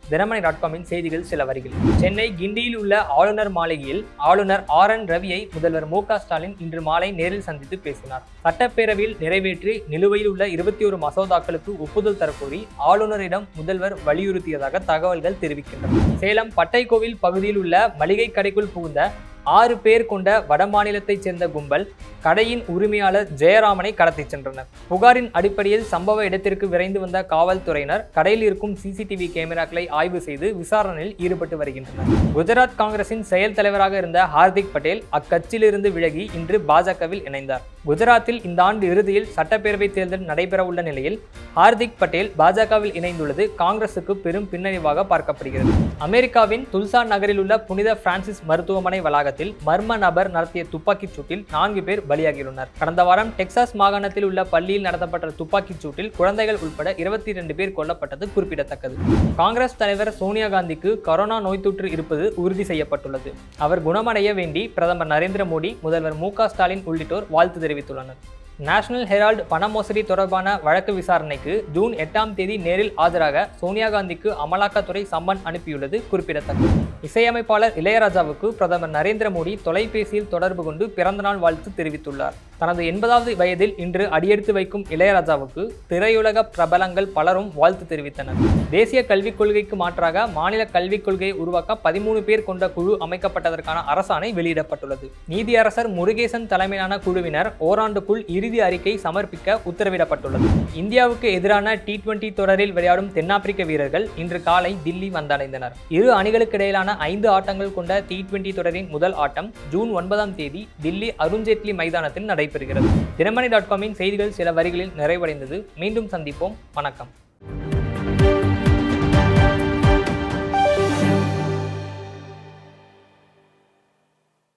Dinamani dot காமின் செய்திகள் சில வரிகள் சென்னை கிண்டியில் உள்ள ஆளுநர் மாளிகையில் ஆளுநர் ஆர் என் ரவியை முதல்வர் மு க ஸ்டாலின் இன்று மாலை நேரில் சந்தித்து பேசினார் சட்டப்பேரவையில் நிறைவேற்றி நிலுவையில் உள்ள இருபத்தி ஒரு மசோதாக்களுக்கு ஒப்புதல் தரக்கோரி ஆளுநரிடம் முதல்வர் வலியுறுத்தியதாக தகவல்கள் தெரிவிக்கின்றன சேலம் பட்டைக்கோவில் பகுதியில் உள்ள மளிகை கடைக்குள் புகுந்த ஆறு பேர் கொண்ட வடமாநிலத்தைச் சேர்ந்த கும்பல் கடையின் உரிமையாளர் ஜெயராமனை கடத்திச் சென்றனர் புகாரின் அடிப்படையில் சம்பவ இடத்திற்கு விரைந்து வந்த காவல்துறையினர் கடையில் இருக்கும் சிசிடிவி கேமராக்களை ஆய்வு செய்து விசாரணையில் ஈடுபட்டு வருகின்றனர் குஜராத் காங்கிரசின் செயல் தலைவராக இருந்த ஹார்திக் பட்டேல் அக்கட்சியிலிருந்து விலகி இன்று பாஜகவில் இணைந்தார் குஜராத்தில் இந்த ஆண்டு இறுதியில் சட்டப்பேரவை தேர்தல் நடைபெறவுள்ள நிலையில் ஹார்திக் பட்டேல் பாஜகவில் இணைந்துள்ளது காங்கிரசுக்கு பெரும் பின்னடைவாக பார்க்கப்படுகிறது அமெரிக்காவின் துல்சா நகரில் உள்ள புனித பிரான்சிஸ் மருத்துவமனை வளாகத்தில் மர்ம நபர் நடத்திய துப்பாக்கிச் சூட்டில் நான்கு பேர் பலியாகியுள்ளனர் கடந்த வாரம் டெக்சாஸ் மாகாணத்தில் உள்ள பள்ளியில் நடத்தப்பட்ட துப்பாக்கிச் சூட்டில் குழந்தைகள் உட்பட இருபத்தி இரண்டு பேர் கொல்லப்பட்டது குறிப்பிடத்தக்கது காங்கிரஸ் தலைவர் சோனியா காந்திக்கு கொரோனா நோய் தொற்று இருப்பது உறுதி செய்யப்பட்டுள்ளது அவர் குணமடைய வேண்டி பிரதமர் நரேந்திர மோடி முதல்வர் மு க ஸ்டாலின் உள்ளிட்டோர் வாழ்த்து தெரிவித்துள்ளனர் நேஷனல் ஹெரால்டு பண மோசடி தொடர்பான வழக்கு விசாரணைக்கு ஜூன் எட்டாம் தேதி நேரில் ஆஜராக சோனியா காந்திக்கு அமலாக்கத்துறை சம்மன் அனுப்பியுள்ளது குறிப்பிடத்தக்கது இசையமைப்பாளர் இளையராஜாவுக்கு பிரதமர் நரேந்திர மோடி தொலைபேசியில் தொடர்பு கொண்டு பிறந்தநாள் வாழ்த்து தெரிவித்துள்ளார் தனது எண்பதாவது வயதில் இன்று அடியெடுத்து வைக்கும் இளையராஜாவுக்கு திரையுலக பிரபலங்கள் பலரும் வாழ்த்து தெரிவித்தனர் தேசிய கல்விக் கொள்கைக்கு மாற்றாக மாநில கல்விக் கொள்கையை உருவாக்க பதிமூணு பேர் கொண்ட குழு அமைக்கப்பட்டதற்கான அரசாணை வெளியிடப்பட்டுள்ளது நீதியரசர் முருகேசன் தலைமையிலான குழுவினர் ஓராண்டுக்குள் இறுதி அறிக்கை சமர்ப்பிக்க உத்தரவிடப்பட்டுள்ளது இந்தியாவுக்கு எதிரான டி டுவெண்டி தொடரில் விளையாடும் தென்னாப்பிரிக்க வீரர்கள் இன்று காலை தில்லி வந்தடைந்தனர் இரு அணிகளுக்கு இடையிலான ஐந்து ஆட்டங்கள் கொண்ட டி டுவெண்டி தொடரின் முதல் ஆட்டம் ஜூன் ஒன்பதாம் தேதி தில்லி அருண்ஜேட்லி மைதானத்தில் நடைபெறுகிறது தினமணி டாட் காமின் செய்திகள் சில வரிகளில் நிறைவடைந்தது மீண்டும் சந்திப்போம் வணக்கம்